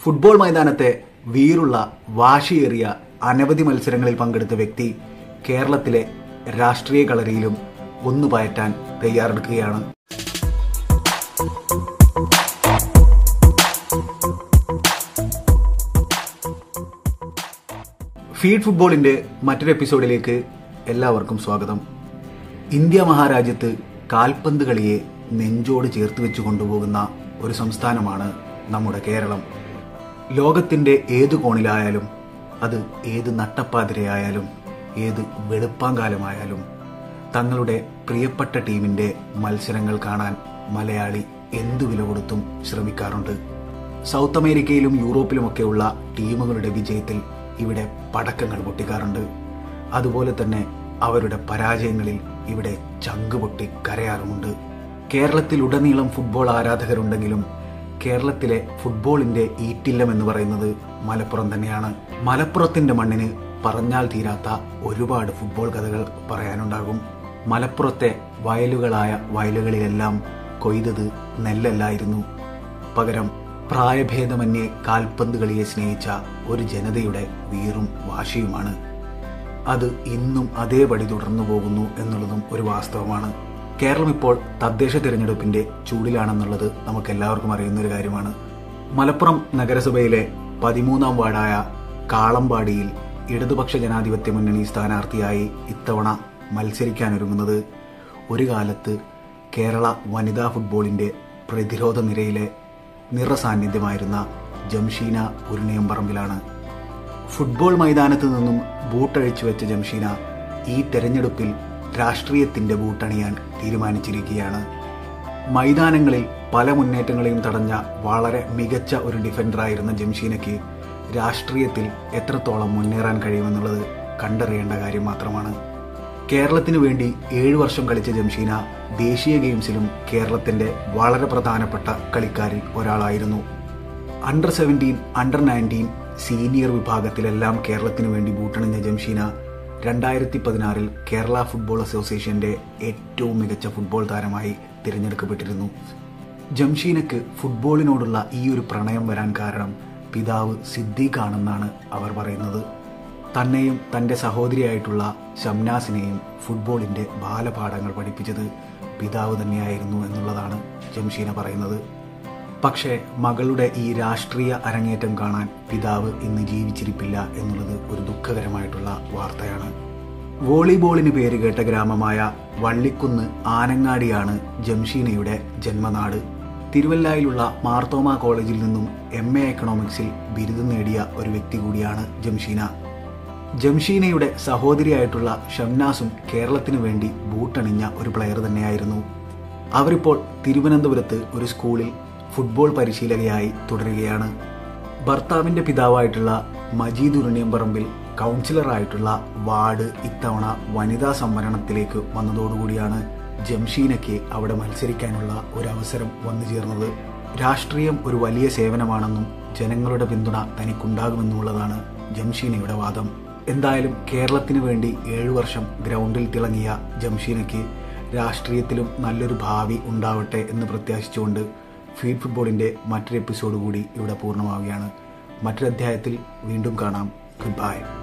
football മൈതാനത്തെ വീറുള്ള വാശിയേറിയ അനവധി മത്സരങ്ങളിൽ പങ്കെടുത്ത വ്യക്തി കേരളത്തിലെ രാഷ്ട്രീയ കളരിയിലും ഒന്നു പയറ്റാൻ തയ്യാറെടുക്കുകയാണ് ഫീഡ് ഫുട്ബോളിന്റെ മറ്റൊരു എപ്പിസോഡിലേക്ക് എല്ലാവർക്കും സ്വാഗതം ഇന്ത്യ മഹാരാജ്യത്ത് കാൽപന്ത് കളിയെ നെഞ്ചോട് ചേർത്ത് വെച്ച് കൊണ്ടുപോകുന്ന ഒരു സംസ്ഥാനമാണ് നമ്മുടെ കേരളം ലോകത്തിന്റെ ഏതു കോണിലായാലും അത് ഏത് നട്ടപ്പാതിരയായാലും ഏത് വെളുപ്പാങ്കാലമായാലും തങ്ങളുടെ പ്രിയപ്പെട്ട ടീമിന്റെ മത്സരങ്ങൾ കാണാൻ മലയാളി എന്തു വില കൊടുത്തും ശ്രമിക്കാറുണ്ട് സൗത്ത് അമേരിക്കയിലും യൂറോപ്പിലുമൊക്കെയുള്ള ടീമുകളുടെ വിജയത്തിൽ ഇവിടെ പടക്കങ്ങൾ പൊട്ടിക്കാറുണ്ട് അതുപോലെ തന്നെ അവരുടെ പരാജയങ്ങളിൽ ഇവിടെ ചങ്ക് പൊട്ടി കരയാറുമുണ്ട് കേരളത്തിലുടനീളം ഫുട്ബോൾ ആരാധകരുണ്ടെങ്കിലും കേരളത്തിലെ ഫുട്ബോളിന്റെ ഈറ്റില്ലം എന്ന് പറയുന്നത് മലപ്പുറം തന്നെയാണ് മലപ്പുറത്തിന്റെ മണ്ണിന് പറഞ്ഞാൽ തീരാത്ത ഒരുപാട് ഫുട്ബോൾ കഥകൾ പറയാനുണ്ടാകും മലപ്പുറത്തെ വയലുകളായ വയലുകളിലെല്ലാം കൊയ്തത് നെല്ലല്ലായിരുന്നു പകരം പ്രായഭേദമന്യേ കാൽപന്ത് കളിയെ സ്നേഹിച്ച ഒരു ജനതയുടെ വീറും വാശിയുമാണ് അത് ഇന്നും അതേപടി തുടർന്നു പോകുന്നു എന്നുള്ളതും ഒരു വാസ്തവമാണ് കേരളം ഇപ്പോൾ തദ്ദേശ തിരഞ്ഞെടുപ്പിന്റെ ചൂടിലാണെന്നുള്ളത് നമുക്ക് എല്ലാവർക്കും അറിയുന്ന ഒരു കാര്യമാണ് മലപ്പുറം നഗരസഭയിലെ പതിമൂന്നാം വാർഡായ കാളമ്പാടിയിൽ ഇടതുപക്ഷ ജനാധിപത്യ മുന്നണി സ്ഥാനാർത്ഥിയായി ഇത്തവണ മത്സരിക്കാനൊരുങ്ങുന്നത് ഒരു കാലത്ത് കേരള വനിതാ ഫുട്ബോളിന്റെ പ്രതിരോധ നിരയിലെ നിറസാന്നിധ്യമായിരുന്ന ജംഷീന ഉരുണിയമ്പറമ്പിലാണ് ഫുട്ബോൾ മൈതാനത്ത് നിന്നും ബൂട്ടഴിച്ചു വെച്ച ജംഷീന ഈ തെരഞ്ഞെടുപ്പിൽ രാഷ്ട്രീയത്തിന്റെ ബൂട്ടണിയാൻ തീരുമാനിച്ചിരിക്കുകയാണ് മൈതാനങ്ങളിൽ പല മുന്നേറ്റങ്ങളെയും തടഞ്ഞ വളരെ മികച്ച ഒരു ഡിഫൻഡറായിരുന്ന ജംഷീനയ്ക്ക് രാഷ്ട്രീയത്തിൽ എത്രത്തോളം മുന്നേറാൻ കഴിയുമെന്നുള്ളത് കണ്ടറിയേണ്ട കാര്യം മാത്രമാണ് കേരളത്തിനു വേണ്ടി ഏഴു വർഷം കളിച്ച ജംഷീന ദേശീയ ഗെയിംസിലും കേരളത്തിന്റെ വളരെ പ്രധാനപ്പെട്ട കളിക്കാരിൽ ഒരാളായിരുന്നു under seventeen under nineteen senior വിഭാഗത്തിലെല്ലാം കേരളത്തിനു വേണ്ടി ബൂട്ടണിഞ്ഞ ജംഷീന രണ്ടായിരത്തി പതിനാറിൽ കേരള ഫുട്ബോൾ അസോസിയേഷന്റെ ഏറ്റവും മികച്ച ഫുട്ബോൾ താരമായി തിരഞ്ഞെടുക്കപ്പെട്ടിരുന്നു ജംഷീനക്ക് ഫുട്ബോളിനോടുള്ള ഈ ഒരു പ്രണയം വരാൻ കാരണം പിതാവ് സിദ്ദീഖാണെന്നാണ് അവർ പറയുന്നത് തന്നെയും തന്റെ സഹോദരിയായിട്ടുള്ള ഷംനാസിനെയും ഫുട്ബോളിന്റെ ബാലപാഠങ്ങൾ പഠിപ്പിച്ചത് പിതാവ് തന്നെയായിരുന്നു എന്നുള്ളതാണ് ജംഷീന പറയുന്നത് പക്ഷേ മകളുടെ ഈ രാഷ്ട്രീയ അരങ്ങേറ്റം കാണാൻ പിതാവ് ഇന്ന് ജീവിച്ചിരിപ്പില്ല എന്നുള്ളത് ഒരു ദുഃഖകരമായിട്ടുള്ള വാർത്തയാണ് വോളിബോളിന് പേര് കേട്ട ഗ്രാമമായ വള്ളിക്കുന്ന് ആനങ്ങാടിയാണ് ജംഷീനയുടെ ജന്മനാട് തിരുവല്ലായിലുള്ള മാർത്തോമ കോളേജിൽ നിന്നും എം എ എക്കണോമിക്സിൽ ബിരുദം നേടിയ ഒരു വ്യക്തി കൂടിയാണ് ജംഷീന ജംഷീനയുടെ സഹോദരിയായിട്ടുള്ള ഷംനാസും കേരളത്തിനു വേണ്ടി ബൂട്ടണിഞ്ഞ ഒരു പ്ലെയർ തന്നെയായിരുന്നു അവരിപ്പോൾ തിരുവനന്തപുരത്ത് ഒരു സ്കൂളിൽ ഫുട്ബോൾ പരിശീലകയായി തുടരുകയാണ് ഭർത്താവിന്റെ പിതാവായിട്ടുള്ള മജീദ് ഉരുണിയമ്പറമ്പിൽ കൗൺസിലറായിട്ടുള്ള വാർഡ് ഇത്തവണ വനിതാ സംവരണത്തിലേക്ക് വന്നതോടുകൂടിയാണ് ജംഷീനയ്ക്ക് അവിടെ മത്സരിക്കാനുള്ള ഒരു അവസരം വന്നു ചേർന്നത് രാഷ്ട്രീയം ഒരു വലിയ സേവനമാണെന്നും ജനങ്ങളുടെ പിന്തുണ തനിക്കുണ്ടാകുമെന്നുള്ളതാണ് ജംഷീനയുടെ വാദം എന്തായാലും കേരളത്തിന് വേണ്ടി ഏഴു വർഷം ഗ്രൗണ്ടിൽ തിളങ്ങിയ ജംഷീനയ്ക്ക് രാഷ്ട്രീയത്തിലും നല്ലൊരു ഭാവി ഉണ്ടാവട്ടെ എന്ന് പ്രത്യാശിച്ചുകൊണ്ട് ഫീഡ് ഫുട്ബോളിന്റെ മറ്റൊരു എപ്പിസോഡ് കൂടി ഇവിടെ പൂർണ്ണമാവുകയാണ് മറ്റൊരു അധ്യായത്തിൽ വീണ്ടും കാണാം ഗുഡ് ബൈ